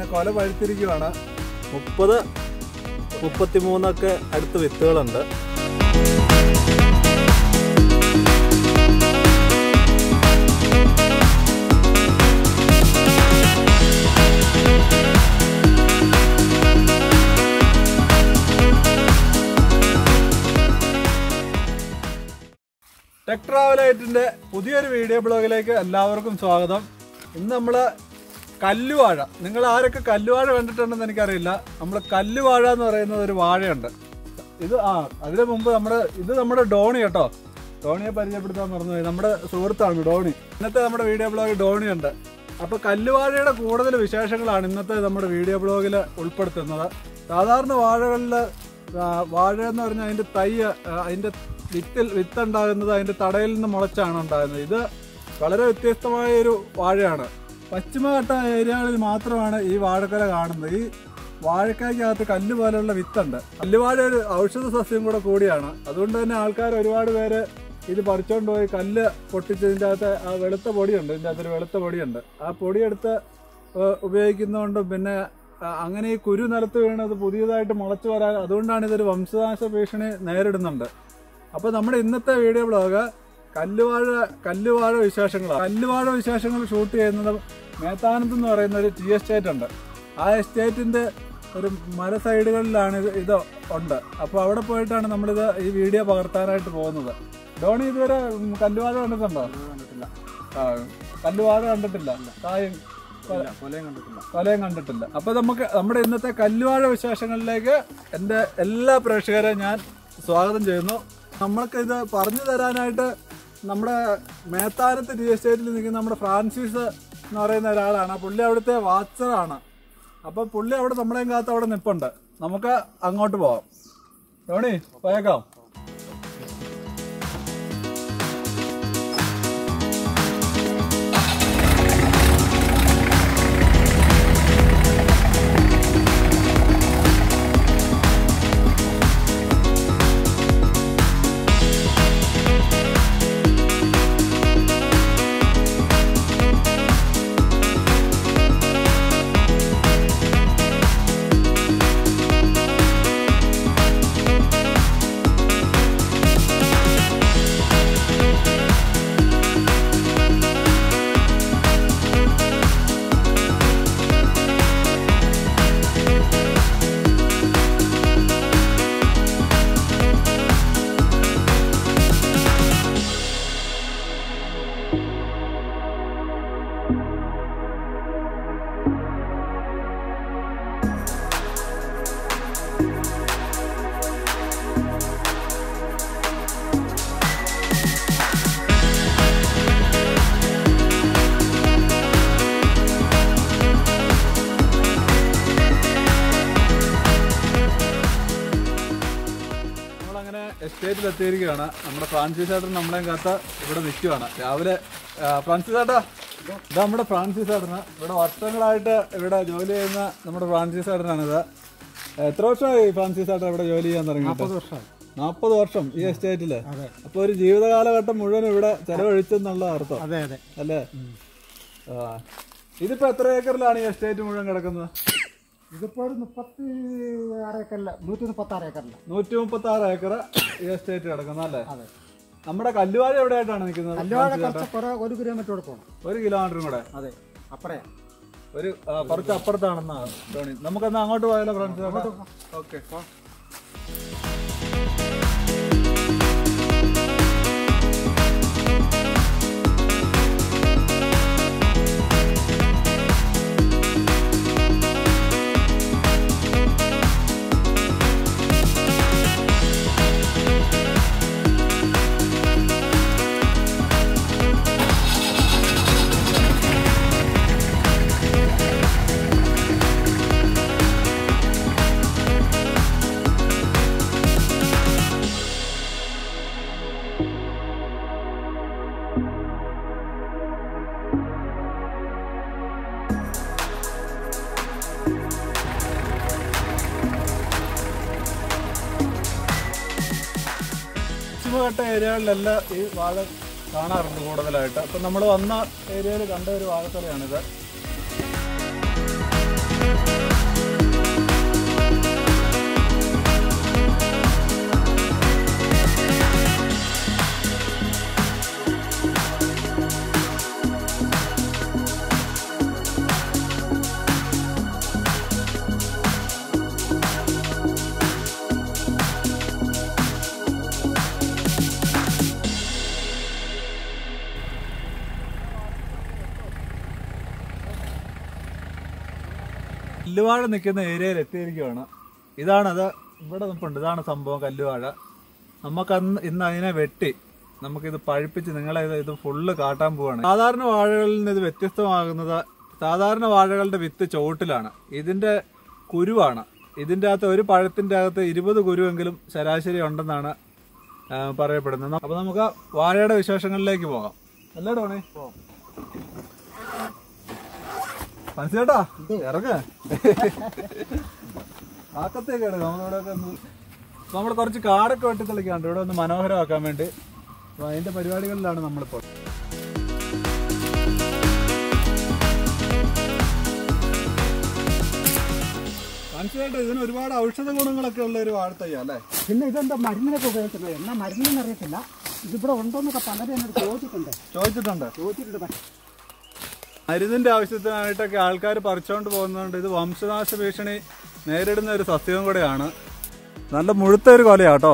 കൊല പഴുത്തിരിക്കുവാണ് മുപ്പത് മുപ്പത്തിമൂന്നൊക്കെ അടുത്ത് വിത്തുകളുണ്ട് ടെക് ട്രാവലൈറ്റിന്റെ പുതിയൊരു വീഡിയോ ബ്ലോഗിലേക്ക് എല്ലാവർക്കും സ്വാഗതം ഇന്ന് നമ്മള് കല്ലുവാഴ നിങ്ങൾ ആരൊക്കെ കല്ലുവാഴ കണ്ടിട്ടുണ്ടെന്ന് എനിക്കറിയില്ല നമ്മൾ കല്ലുവാഴ എന്ന് പറയുന്ന ഒരു വാഴയുണ്ട് ഇത് ആ അതിനു മുമ്പ് നമ്മുടെ ഇത് നമ്മുടെ ഡോണി കേട്ടോ ഡോണിയെ പരിചയപ്പെടുത്താൻ മറന്നുപോയി നമ്മുടെ സുഹൃത്താണ് ഡോണി ഇന്നത്തെ നമ്മുടെ വീഡിയോ ബ്ലോഗിൽ ഡോണി ഉണ്ട് അപ്പൊ കല്ലുവാഴയുടെ കൂടുതൽ വിശേഷങ്ങളാണ് ഇന്നത്തെ നമ്മുടെ വീഡിയോ ബ്ലോഗിൽ ഉൾപ്പെടുത്തുന്നത് സാധാരണ വാഴകളിൽ വാഴ എന്ന് പറഞ്ഞാൽ അതിന്റെ തൈ ആ, അതിന്റെ വിത്തിൽ വിത്തുണ്ടാകുന്നത് അതിന്റെ തടയിൽ നിന്ന് മുളച്ചാണ് ഉണ്ടാകുന്നത് ഇത് വളരെ വ്യത്യസ്തമായ ഒരു വാഴയാണ് പശ്ചിമഘട്ട ഏരിയകളിൽ മാത്രമാണ് ഈ വാഴക്കൊല കാണുന്നത് ഈ വാഴക്കായ്ക്കകത്ത് കല്ല് പോലെയുള്ള വിത്തുണ്ട് കല്ലുവാഴ ഒരു ഔഷധ സസ്യം കൂടെ കൂടിയാണ് അതുകൊണ്ട് തന്നെ ആൾക്കാർ ഒരുപാട് പേര് ഇത് പറിച്ചോണ്ട് പോയി കല്ല് പൊട്ടിച്ചതിൻ്റെ അകത്ത് ആ വെളുത്ത പൊടിയുണ്ട് ഇതിൻ്റെ അകത്തൊരു വെളുത്ത പൊടിയുണ്ട് ആ പൊടിയെടുത്ത് ഏഹ്, ഉപയോഗിക്കുന്നതുകൊണ്ടും പിന്നെ ആ, അങ്ങനെ ഈ കുരു നിലത്ത് വീണത് പുതിയതായിട്ട് മുളച്ചു വരാൻ അതുകൊണ്ടാണ് ഇതൊരു വംശനാശ ഭീഷണി നേരിടുന്നുണ്ട് അപ്പോൾ നമ്മുടെ ഇന്നത്തെ വീഡിയോ ബ്ലോഗ് കല്ലുവാഴ കല്ലുവാഴ വിശേഷങ്ങളാണ് കല്ലുവാഴ വിശേഷങ്ങൾ ഷൂട്ട് ചെയ്യുന്നത് മേത്താനത്ത് എന്ന് പറയുന്ന ഒരു ടീ എസ്റ്റേറ്റ് ഉണ്ട് ആ എസ്റ്റേറ്റിന്റെ ഒരു മല സൈഡുകളിലാണ് ഇത് ഇത് ഉണ്ട് അപ്പോൾ അവിടെ പോയിട്ടാണ് നമ്മളിത് ഈ വീഡിയോ പകർത്താനായിട്ട് പോകുന്നത് ധോണി ഇതുവരെ ഉം, കല്ലുവാഴ കണ്ടിട്ടുണ്ടോ കണ്ടിട്ടില്ല ആ കല്ലുവാഴ കണ്ടിട്ടില്ല കായും കൊലയും കണ്ടിട്ടില്ല കൊലയും കണ്ടിട്ടില്ല അപ്പൊ നമുക്ക് നമ്മുടെ ഇന്നത്തെ കല്ലുവാഴ വിശേഷങ്ങളിലേക്ക് എൻ്റെ എല്ലാ പ്രേക്ഷകരെയും ഞാൻ സ്വാഗതം ചെയ്യുന്നു നമ്മൾക്ക് ഇത് പറഞ്ഞു തരാനായിട്ട് നമ്മുടെ മേത്താനത്ത് ടി എസ്റ്റേറ്റിൽ നിൽക്കുന്ന നമ്മുടെ ഫ്രാൻസിസ് എന്ന് പറയുന്ന ഒരാളാണ് ആ പുള്ളി അവിടുത്തെ വാച്ചറാണ് അപ്പൊ പുള്ളി അവിടെ നമ്മളെയും കാത്ത് അവിടെ നിപ്പുണ്ട് നമുക്ക് അങ്ങോട്ട് പോവാം ധോണി പോയേക്കാം നമ്മളങ്ങനെ എസ്റ്റേറ്റിൽ എത്തിയിരിക്കുകയാണ് നമ്മുടെ ഫ്രാൻസിസ് ഏട്ടൻ നമ്മളെയും കാത്ത ഇവിടെ നിൽക്കുവാണ് രാവിലെ ആ, ഫ്രാൻസിസ് ഏട്ടാ ഇത് നമ്മുടെ ഫ്രാൻസിസ് ഏട്ടന് ഇവിടെ വർഷങ്ങളായിട്ട് ഇവിടെ ജോലി ചെയ്യുന്ന നമ്മുടെ ഫ്രാൻസിസ് ഏട്ടനാണിത് എത്ര വർഷമായി ഫ്രാൻസിസ് ഏട്ടൻ ഇവിടെ ജോലി ചെയ്യാൻ തുടങ്ങിയിട്ട് വർഷമായി നാൽപ്പത് വർഷം ഈ എസ്റ്റേറ്റില് അതെ അപ്പൊ ഒരു ജീവിതകാലഘട്ടം മുഴുവൻ ഇവിടെ ചെലവഴിച്ചെന്നുള്ള അർത്ഥം അതെ അതെ അല്ലേ ആ ഇതിപ്പോ എത്ര ഏക്കറിലാണ് ഈ എസ്റ്റേറ്റ് മുഴുവൻ കിടക്കുന്നത് ഇതിപ്പോ ഒരു മുപ്പത്തി ആറ് ഏക്കറില്ല നൂറ്റി മുപ്പത്തി ആറ് ഏക്കറില്ല നൂറ്റി മുപ്പത്തി ആറ് ഏക്കർ ഈ എസ്റ്റേറ്റ് കിടക്കുന്ന അല്ലേ അതെ നമ്മുടെ കല്ലുവാഴ എവിടെയായിട്ടാണ് നിൽക്കുന്നത് കല്ലുവാഴ കുറച്ച് കുറെ ഒരു കിലോമീറ്റർ കൂടെ പോകണം ഒരു കിലോമീറ്ററും കൂടെ അതെ അപ്പറയാ ഒരു ആ, കുറച്ച് അപ്പുറത്താണെന്നാ ധോണി നമുക്കെന്നാ അങ്ങോട്ട് പോയാലോ ഫ്രണ്ട്സ് ഓക്കെ പശ്ചിമഘട്ട ഏരിയകളിലെല്ലാം ഈ വാഴ കാണാറുണ്ട് കൂടുതലായിട്ട് അപ്പം നമ്മൾ വന്ന ഏരിയയിൽ കണ്ട ഒരു വാഴത്തലയാണിത് കല്ലുവാഴ നിൽക്കുന്ന ഏരിയയിൽ എത്തിയിരിക്കുകയാണ് ഇതാണത് ഇവിടെ നിൽപ്പുണ്ട് ഇതാണ് സംഭവം കല്ലുവാഴ നമുക്ക് അന്ന് ഇന്ന് അതിനെ വെട്ടി നമുക്കിത് പഴുപ്പിച്ച് നിങ്ങളെ ഇത് ഇത് ഫുള്ള് കാട്ടാൻ പോവാണ് സാധാരണ വാഴകളിൽ നിന്ന് ഇത് വ്യത്യസ്തമാകുന്നത് സാധാരണ വാഴകളുടെ വിത്ത് ചുവട്ടിലാണ് ഇതിന്റെ കുരുവാണ് ഇതിന്റെ അകത്ത് ഒരു പഴത്തിന്റെ അകത്ത് ഇരുപത് കുരുവെങ്കിലും ശരാശരി ഉണ്ടെന്നാണ് ആ, പറയപ്പെടുന്നത് അപ്പൊ നമുക്ക് വാഴയുടെ വിശേഷങ്ങളിലേക്ക് പോകാം അല്ലേ ടോണി മനസ്സിലേട്ടാ ഇറങ്ങ ആക്കത്തേക്കാണ് നമ്മളിവിടെ ഒന്ന് നമ്മൾ കുറച്ച് കാടൊക്കെ വെട്ടി തെളിക്കാണ്ട് ഇവിടെ ഒന്ന് മനോഹരമാക്കാൻ വേണ്ടി അപ്പൊ അതിന്റെ പരിപാടികളിലാണ് നമ്മളിപ്പോൾ മനസ്സിലായിട്ട് ഇതിന് ഒരുപാട് ഔഷധ ഗുണങ്ങളൊക്കെ ഉള്ള ഒരു വാഴത്തയ്യ അല്ലേ പിന്നെ ഇതെന്താ മരുന്നിനൊക്കെ ഉപയോഗിക്കുന്നത് എന്നാ മരുന്നെന്ന് അറിയത്തില്ല ഇതിവിടെ ഉണ്ടോന്നൊക്കെ പലരും എന്നോട് ചോദിച്ചിട്ടുണ്ട് ചോദിച്ചിട്ടുണ്ട് ചോദിച്ചിട്ടുണ്ട് പക്ഷേ മരുന്നിന്റെ ആവശ്യത്തിനായിട്ടൊക്കെ ആൾക്കാർ പറിച്ചുകൊണ്ട് പോകുന്നതുകൊണ്ട് ഇത് വംശനാശ ഭീഷണി നേരിടുന്ന ഒരു സസ്യവും കൂടെയാണ് നല്ല മുഴുത്ത ഒരു കൊലയാട്ടോ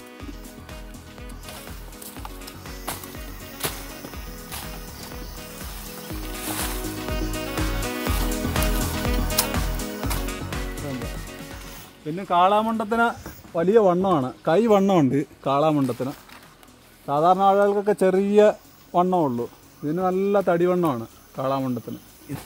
പിന്നെ കാളാമണ്ടത്തിന് വലിയ വണ്ണമാണ് കൈ വണ്ണമുണ്ട് കാളാമണ്ടത്തിന് സാധാരണ ആളുകൾക്കൊക്കെ ചെറിയ വണ്ണമുള്ളൂ ഇതിന് നല്ല തടി വണ്ണമാണ് കാളാമണ്ടത്തിന്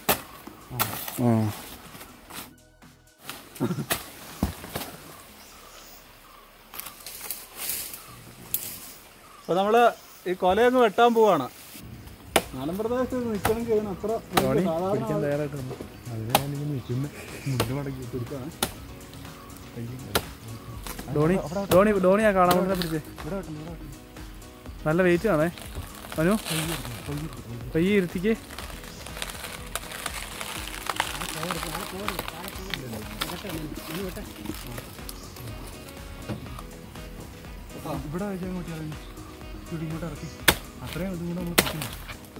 അപ്പൊ നമ്മള് ഈ കൊലയൊക്കെ വെട്ടാൻ പോവാണ് നാലം പ്രദേശത്ത് നിൽക്കണമെങ്കിൽ ഇതിന് അത്ര സാധാരണ ധോണി ധോണി ധോണി ആ കാണാൻ വേണ്ടി പിടിച്ചേ നല്ല വെയിറ്റ് ആണേ മനു പയ്യെ ഇരുത്തിക്ക് ഇവിടെ വെച്ചാൽ ഇങ്ങോട്ട് ഇറങ്ങി ഇവിടെ ഇങ്ങോട്ട് ഇറക്കി അത്രയും ഇതും കൂടെ നമ്മൾ പിടിക്കുന്നു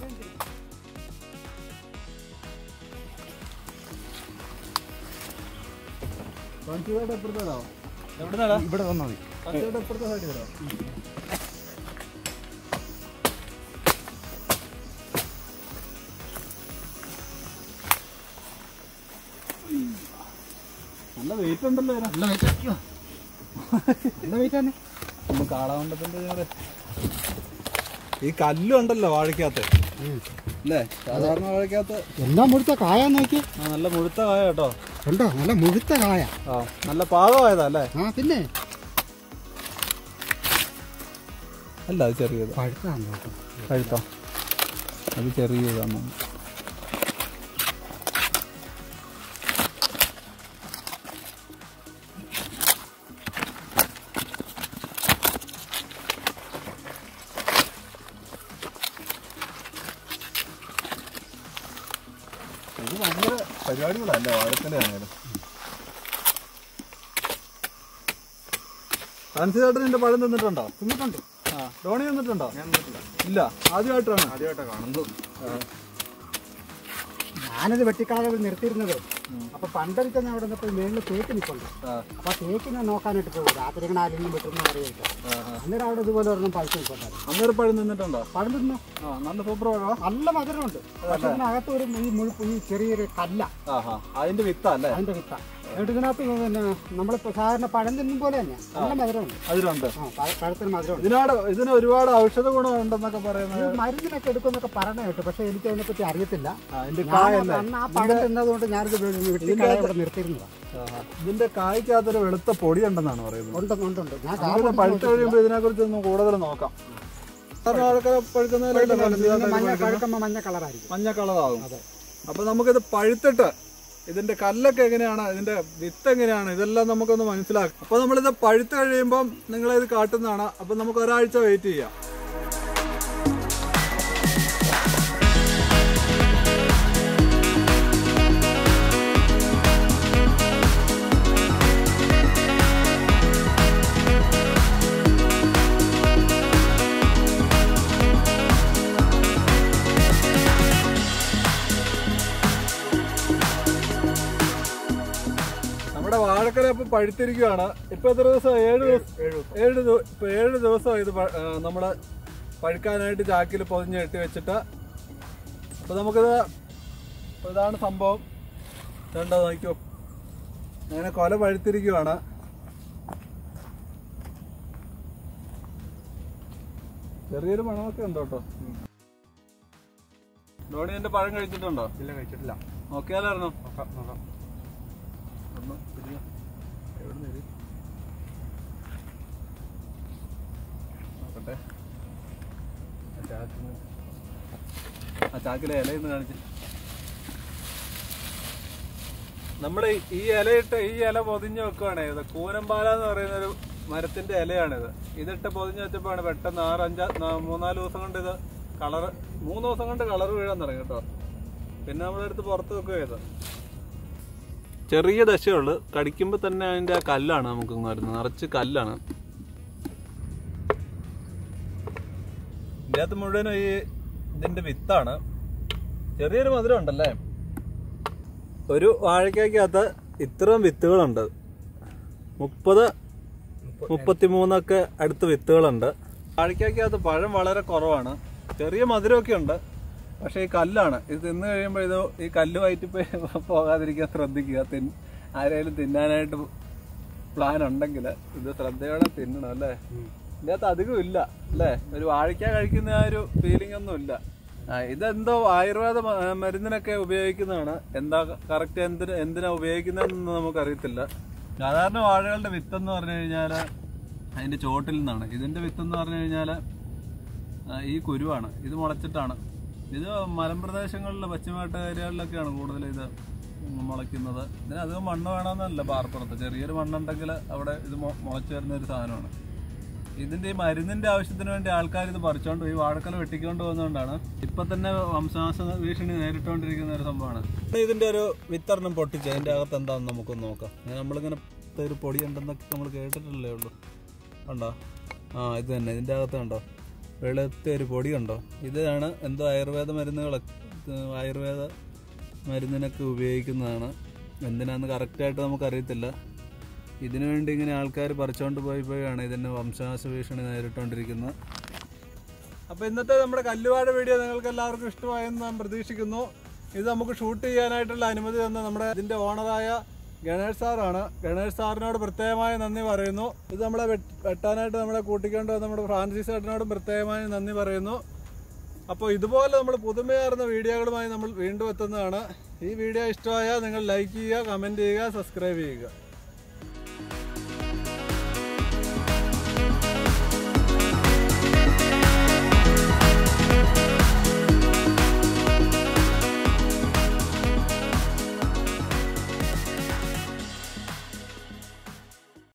പഞ്ചായത്ത് എപ്പുറത്തേതാ എവിടെ ഇവിടെ വന്നാൽ മതി പഞ്ചായത്ത് എപ്പുറത്തെ സൈഡിൽ വരാം നല്ല വെയിറ്റ് ഉണ്ടല്ലോ ഇതിന്. നല്ല വെയിറ്റ് അയ്യോ നല്ല വെയിറ്റ് തന്നെ ഒന്ന് കാളാവണ്ടത്തിന്റെ ഇതിനകത്ത്. ഈ കല്ലും ഉണ്ടല്ലോ വാഴക്കകത്ത് അല്ലേ സാധാരണ വാഴക്കകത്ത് എല്ലാം മുഴുത്ത കായ നോക്കി ആ, നല്ല മുഴുത്ത കായ കേട്ടോ ഉണ്ടോ നല്ല മുഴുത്ത കായ ആ നല്ല പാകമായതാ അല്ലേ ആ പിന്നെ അല്ല അത് ചെറിയത് പഴുത്താണ് കേട്ടോ കഴുത്തോ അത് ചെറിയതാണ് ഇത് ഭയങ്കര പരിപാടികളല്ലേ വാഴത്തലയാണേലും അൻസിതായിട്ട് നിന്റെ പഴം തിന്നിട്ടുണ്ടോ തിന്നിട്ടുണ്ട് ആ ധോണി തിന്നിട്ടുണ്ടോ ഇല്ല ആദ്യമായിട്ടാണ് ആദ്യമായിട്ടാണ് കാണുന്നത് ഞാനത് വെട്ടിക്കളകൾ നിർത്തിയിരുന്നത് അപ്പൊ പണ്ടൊരിക്കൽ ഞാൻ അവിടെ നിന്നപ്പോൾ മേളിൽ തേക്ക് നിൽപ്പുണ്ട് ആ, അപ്പൊ ആ തേക്കിനെ നോക്കാനായിട്ട് പോകും രാത്രി ഇങ്ങനെ ആരെങ്കിലും വെട്ടുന്ന അറിയില്ല ആ, ആ. അന്നേരം അവിടെ ഇതുപോലെ ഒരെണ്ണം പഴുത്ത് നിൽപ്പുണ്ടായിരുന്നു അന്നേരം പഴം തിന്നിട്ടുണ്ടോ പഴം തിന്നു ആ നല്ല സൂപ്പർ പഴമാ നല്ല മധുരമുണ്ട് പക്ഷെ ഇതിനകത്ത് ഒരു ഈ മുഴുപ്പ് ഈ ചെറിയൊരു കല്ല ആഹാ അതിന്റെ വിത്താ അല്ലേ അതിന്റെ വിത്ത എന്നിട്ട് ഇതിനകത്ത് പിന്നെ നമ്മളിപ്പോ സാധാരണ പഴം തിന്നും പോലെ തന്നെ നല്ല മധുരമുണ്ട് അതിലുണ്ട് ആ പഴ- പഴത്തിന് മധുരമുണ്ട് ഇതിനോട് ഇതിന് ഒരുപാട് ഔഷധ ഗുണം ഉണ്ടെന്നൊക്കെ പറയുന്നത് ഈ മരുന്നിനൊക്കെ എടുക്കുമെന്നൊക്കെ പറഞ്ഞ കേട്ടു പക്ഷെ എനിക്ക് അതിനെപ്പറ്റി അറിയത്തില്ല ആ, ഇതിന്റെ ഞാൻ കായല്ലേ അന്ന് ആ പഴം തിന്നതുകൊണ്ട് ഞാനിത് വെട്ടിക്കളെ ഇവിടെ നിർത്തിയിരുന്നതാണ് ആഹാ. ഇതിന്റെ കായ്ക്കകത്തൊരു വെളുത്ത പൊടി ഉണ്ടെന്നാണ് പറയുന്നത് ഉണ്ടുണ്ട് ഉണ്ടുണ്ട് ഞാൻ നമുക്കിത് പഴുത്ത് കഴിയുമ്പോൾ ഇതിനെ കുറിച്ച് ഒന്ന് കൂടുതൽ നോക്കാം സാധാരണ ആൾക്കാർ പഴുക്കുന്നതിലല്ലേ ഇതിന് മനസ്സിലാക്കാൻ മഞ്ഞ പഴുക്കുന്നത്? പഴുക്കുമ്പോൾ മഞ്ഞ കളറായിരിക്കും മഞ്ഞ കളറാകും അപ്പൊ നമുക്കിത് പഴുത്തിട്ട് ഇതിന്റെ കല്ലൊക്കെ എങ്ങനെയാണ് ഇതിന്റെ വിത്ത് എങ്ങനെയാണ് ഇതെല്ലാം നമുക്കൊന്ന് മനസ്സിലാക്കാം അപ്പൊ നമ്മളിത് പഴുത്ത് കഴിയുമ്പം നിങ്ങളിത് കാട്ടുന്നതാണ് അപ്പൊ നമുക്ക് ഒരാഴ്ച വെയിറ്റ് ചെയ്യാം വാഴക്കല ഇപ്പൊ പഴുത്തിരിക്കുകയാണ് ഇപ്പൊ എത്ര ദിവസം ഏഴ് ദിവസം ഏഴ് ദിവ- ഇപ്പൊ ഏഴ് ദിവസം ഇത് പ- ആ, നമ്മള് പഴുക്കാനായിട്ട് ചാക്കിൽ പൊതിഞ്ഞ് കെട്ടി വെച്ചിട്ട് അപ്പൊ നമുക്കിത് ഇപ്പൊ ഇതാണ് സംഭവം രണ്ടോ നോക്കിയോ അങ്ങനെ കൊല പഴുത്തിരിക്കുകയാണ് ചെറിയൊരു മണമൊക്കെ ഉണ്ട് കേട്ടോ ഡോണി എന്റെ പഴം കഴിച്ചിട്ടുണ്ടോ ഇല്ല കഴിച്ചിട്ടില്ല നോക്കിയാലായിരുന്നു നോക്കാം നോക്കാം ഒന്ന് പിടിക്ക്. എവിടുന്ന് ഇത്? നോക്കട്ടെ ആ ചാക്കിന് ആ ചാക്കിലെ ഇലയൊന്ന് കാണിച്ച് നമ്മുടെ ഈ ഇലയിട്ട് ഈ ഇല പൊതിഞ്ഞ് വെക്കുവാണേ ഇത് കൂനമ്പാല എന്ന് പറയുന്ന ഒരു മരത്തിന്റെ ഇലയാണിത് ഇതിട്ട് പൊതിഞ്ഞ് വെച്ചപ്പോഴാണ് പെട്ടെന്ന് ആറ് അഞ്ചാ നാ- മൂന്നാല് ദിവസം കൊണ്ട് ഇത് കളർ മൂന്ന് ദിവസം കൊണ്ട് കളർ വീഴാൻ തുടങ്ങി കേട്ടോ പിന്നെ നമ്മളെടുത്ത് പുറത്ത് വെക്കുക ചെയ്ത് ചെറിയ ദശയുള്ളു കടിക്കുമ്പോൾ തന്നെ അതിന്റെ ആ കല്ലാണ് നമുക്ക് ഇങ്ങ് വരുന്നത് നിറച്ച് കല്ലാണ് ഇതിന്റെ അകത്ത് മുഴുവനും ഈ ഇതിന്റെ വിത്താണ് ചെറിയൊരു മധുരം ഉണ്ടല്ലേ ഒരു വാഴയ്ക്കകത്ത് ഇത്രയും വിത്തുകളുണ്ട് മുപ്പത് മുപ്പത്തിമൂന്നൊക്കെ അടുത്ത് വിത്തുകളുണ്ട് വാഴയ്ക്കകത്ത് പഴം വളരെ കുറവാണ് ചെറിയ മധുരമൊക്കെ ഉണ്ട് പക്ഷേ ഈ കല്ലാണ് ഇത് തിന്നു കഴിയുമ്പോൾ ഇത് ഈ കല്ല് വയറ്റിപ്പോയി പോകാതിരിക്കാൻ ശ്രദ്ധിക്കുക തിൻ ആരെങ്കിലും തിന്നാനായിട്ട് പ്ലാൻ ഉണ്ടെങ്കിൽ ഇത് ശ്രദ്ധയോടെ തിന്നണം അല്ലേ ഇതിന്റെ അകത്ത് അധികം ഇല്ല അല്ലേ ഒരു വാഴയ്ക്ക കഴിക്കുന്ന ആ ഒരു ഫീലിംഗ് ഒന്നും ഇല്ല ആ ഇതെന്തോ ആയുർവേദ മ- മരുന്നിനൊക്കെ ഉപയോഗിക്കുന്നതാണ് എന്താ കറക്റ്റ് എന്തിന് എന്തിനാ ഉപയോഗിക്കുന്നതെന്ന് നമുക്കറിയത്തില്ല സാധാരണ വാഴകളുടെ വിത്തെന്ന് പറഞ്ഞു കഴിഞ്ഞാൽ അതിന്റെ ചോട്ടിൽ നിന്നാണ് ഇതിന്റെ വിത്തെന്ന് പറഞ്ഞു കഴിഞ്ഞാൽ ഈ കുരുവാണ് ഇത് മുളച്ചിട്ടാണ് ഇത് മലമ്പ്രദേശങ്ങളിലെ പശ്ചിമഘട്ട കൂടുതൽ ഇത് മുളയ്ക്കുന്നത് ഇതിന് അധികം മണ്ണ് വേണമെന്നല്ല പാർപ്പുറത്ത് ചെറിയൊരു മണ്ണുണ്ടെങ്കിൽ അവിടെ ഇത് മു- മുളച്ചു വരുന്ന ഒരു സാധനമാണ് ഇതിന്റെ ഈ മരുന്നിന്റെ ആവശ്യത്തിന് വേണ്ടി ആൾക്കാർ ഇത് പറിച്ചോണ്ട് പോയി വാഴക്കല വെട്ടിക്കൊണ്ട് പോകുന്നതുകൊണ്ടാണ് ഇപ്പൊ തന്നെ വംശനാശ ഭീഷണി നേരിട്ടുകൊണ്ടിരിക്കുന്ന ഒരു സംഭവമാണ് ഇതിന്റെ ഒരു വിത്തരണം പൊട്ടിച്ച് അതിന്റെ അകത്ത് എന്താണെന്ന് നമുക്കൊന്ന് നോക്കാം ഞാൻ നമ്മളിങ്ങനെ ഒരു പൊടി ഉണ്ടെന്നൊക്കെ നമ്മൾ കേട്ടിട്ടില്ലേ ഉള്ളൂ ഉണ്ടോ ആ ഇത് തന്നെ ഇതിന്റെ അകത്ത് കണ്ടോ വെളുത്ത ഒരു പൊടി കണ്ടോ ഇതാണ് എന്തോ ആയുർവേദ മരുന്നുകളൊക്കെ ഇത് ആയുർവേദ മരുന്നിനൊക്കെ ഉപയോഗിക്കുന്നതാണ് എന്തിനാന്ന് കറക്റ്റായിട്ട് നമുക്കറിയത്തില്ല ഇതിനു വേണ്ടി ഇങ്ങനെ ആൾക്കാർ പറിച്ചുകൊണ്ട് പോയി പോയാണ് ഇതിന് വംശനാശ ഭീഷണി നേരിട്ടുകൊണ്ടിരിക്കുന്നത് അപ്പോൾ ഇന്നത്തെ നമ്മുടെ കല്ലുവാഴ വീഡിയോ നിങ്ങൾക്ക് എല്ലാവർക്കും ഇഷ്ടമായെന്ന് ഞാൻ പ്രതീക്ഷിക്കുന്നു ഇത് നമുക്ക് ഷൂട്ട് ചെയ്യാനായിട്ടുള്ള അനുമതി തന്ന നമ്മുടെ ഇതിന്റെ ഓണറായ ഗണേഷ് സാറാണ് ഗണേഷ് സാറിനോട് പ്രത്യേകമായി നന്ദി പറയുന്നു ഇത് നമ്മളെ വെട്ട്- വെട്ടാനായിട്ട് നമ്മളെ കൂട്ടിക്കൊണ്ട് വന്ന നമ്മുടെ ഫ്രാൻസിസ് ഏട്ടനോടും പ്രത്യേകമായി നന്ദി പറയുന്നു അപ്പോൾ ഇതുപോലെ നമ്മൾ പുതുമയാർന്ന വീഡിയോകളുമായി നമ്മൾ വീണ്ടും എത്തുന്നതാണ് ഈ വീഡിയോ ഇഷ്ടമായാൽ നിങ്ങൾ ലൈക്ക് ചെയ്യുക കമൻറ്റ് ചെയ്യുക സബ്സ്ക്രൈബ് ചെയ്യുക